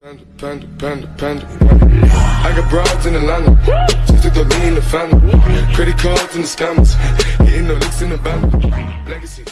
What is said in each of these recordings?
Panda, panda, panda, panda, panda. I got broads in Atlanta. Just took the lean in the family. Credit cards and the scammers. Hitting the licks in the band. Legacies.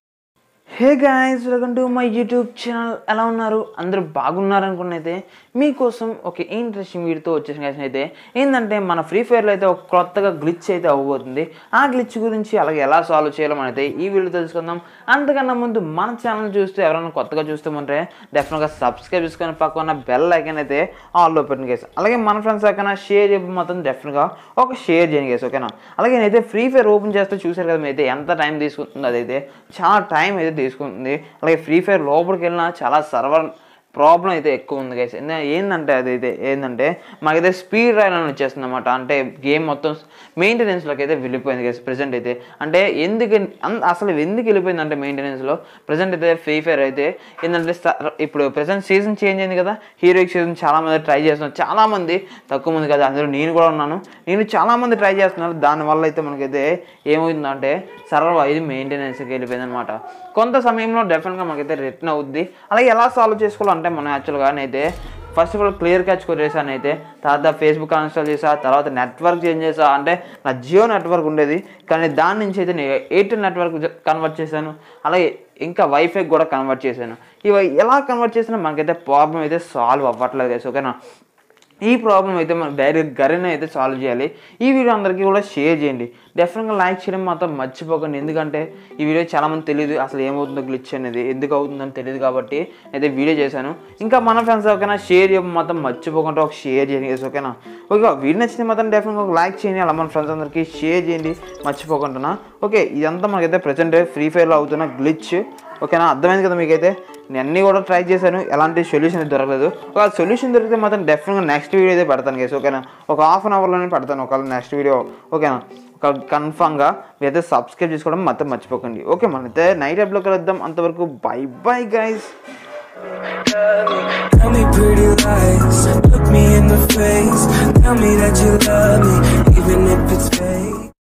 Hey guys welcome to my YouTube channel ఎలా ఉన్నారు అందరూ బాగున్నారు అనుకున్నైతే మీకోసం ఒక interesting వీడియోతో వచ్చేసిన guys అయితే ఏంటంటే మన ఫ్రీ ఫైర్లో అయితే ఒక కొత్తగా గ్లిచ్ అయితే అవ్వబోతుంది ఆ గ్లిచ్ గురించి అలాగే ఎలా సాల్వ్ చేయాలో మనైతే ఈ వీడియో తెలుసుకుందాం అంతకన్నా ముందు మన ఛానల్ చూస్తే ఎవరైనా కొత్తగా చూస్తామంటే డెఫినెట్గా సబ్స్క్రైబ్ చేసుకొని పక్కన బెల్ ఐకన్ అయితే ఆల్లో పెట్టిన కేసు అలాగే మన ఫ్రెండ్స్ ఎక్కడైనా షేర్ చేయడం మాత్రం డెఫినెట్గా ఒక షేర్ చేయని కేసు ఓకేనా అలాగే నేనైతే ఫ్రీ ఫైర్ ఓపెన్ చేస్తే చూసారు కదా అయితే ఎంత టైం తీసుకుంటుంది అదైతే చాలా టైం అయితే తీసుకుంటుంది అలాగే ఫ్రీ ఫైర్ లోపలికి వెళ్ళినా చాలా సర్వర్ ప్రాబ్లం అయితే ఎక్కువ ఉంది గైస్ ఏంటంటే అదైతే ఏంటంటే మాకైతే స్పీడ్ రైల్ అని వచ్చేస్తుంది అనమాట అంటే గేమ్ మొత్తం మెయింటెనెన్స్లోకి అయితే వెళ్ళిపోయింది గైస్ ప్రజెంట్ అయితే అంటే ఎందుకు అన్- అసలు ఎందుకు వెళ్ళిపోయింది అంటే మెయింటెనెన్స్లో ప్రజెంట్ అయితే ఫ్రీ ఫైర్ అయితే ఏంటంటే స్ట- ఇప్పుడు ప్రజెంట్ సీజన్ చేంజ్ అయింది కదా హీరోయిక్ సీజన్ చాలా మంది ట్రై చేస్తున్నారు చాలా మంది తక్కువ మంది కదా అందులో నేను కూడా ఉన్నాను నేను చాలా మంది ట్రై చేస్తున్నారు దానివల్ల అయితే మనకైతే ఏమవుతుందంటే సర్వర్ ఇది మెయింటెనెన్స్కి వెళ్ళిపోయింది అనమాట కొంత సమయంలో డెఫినెట్గా మనకైతే రిటర్న్ అవుద్ది అలాగే ఎలా సాల్వ్ చేసుకోవాలంటే మనం యాక్చువల్గా అయితే first of all clear catch కొట్టేసాను అయితే తర్వాత ఫేస్బుక్ అన్స్టాల్ చేసా తర్వాత నెట్వర్క్ చేంజ్ చేసా అంటే నా జియో నెట్వర్క్ ఉండేది కానీ దాని నుంచి అయితే నేను ఎయిర్టెల్ నెట్వర్క్ కన్వర్ట్ చేశాను అలాగే ఇంకా వైఫై కూడా కన్వర్ట్ చేశాను ఇవి ఎలా కన్వర్ట్ చేసినా మనకైతే ప్రాబ్లం అయితే సాల్వ్ అవ్వట్లేదు guys, ఓకేనా ఈ ప్రాబ్లం అయితే మనం డైరెక్ట్ గరిన అయితే సాల్వ్ చేయాలి ఈ వీడియో అందరికీ కూడా షేర్ చేయండి డెఫినెట్గా లైక్ చేయడం మాత్రం మర్చిపోకండి ఎందుకంటే ఈ వీడియో చాలామంది తెలియదు అసలు ఏమవుతుందో గ్లిచ్ అనేది ఎందుకు అవుతుందని తెలియదు కాబట్టి అయితే వీడియో చేశాను ఇంకా మన ఫ్రెండ్స్ ఓకేనా షేర్ చేయడం మాత్రం మర్చిపోకుండా ఒక షేర్ చేయండి guys, ఓకేనా ఓకే వీడియో నచ్చితే మాత్రం డెఫినెట్గా ఒక లైక్ చేయండి అలా మన ఫ్రెండ్స్ అందరికీ షేర్ చేయండి మర్చిపోకుండా ఓకే ఇదంతా మనకైతే ప్రజెంట్ ఫ్రీ ఫైర్లో అవుతున్న గ్లిచ్ ఓకేనా అర్థమైంది కదా మీకైతే నేను అన్నీ కూడా ట్రై చేశాను ఎలాంటి సొల్యూషన్ అయితే దొరకలేదు ఒక సొల్యూషన్ దొరికితే మాత్రం డెఫినెట్గా నెక్స్ట్ వీడియో అయితే పెడతాను కేసు ఓకేనా ఒక హాఫ్ అన్ అవర్లోనే పెడతాను ఒకవేళ నెక్స్ట్ వీడియో ఓకేనా ఒక కన్ఫామ్గా మీరైతే సబ్స్క్రైబ్ చేసుకోవడం మాత్రం మర్చిపోకండి ఓకే మనైతే నైట్ అప్లో కలుద్దాం అంతవరకు bye bye guys Tell me pretty lies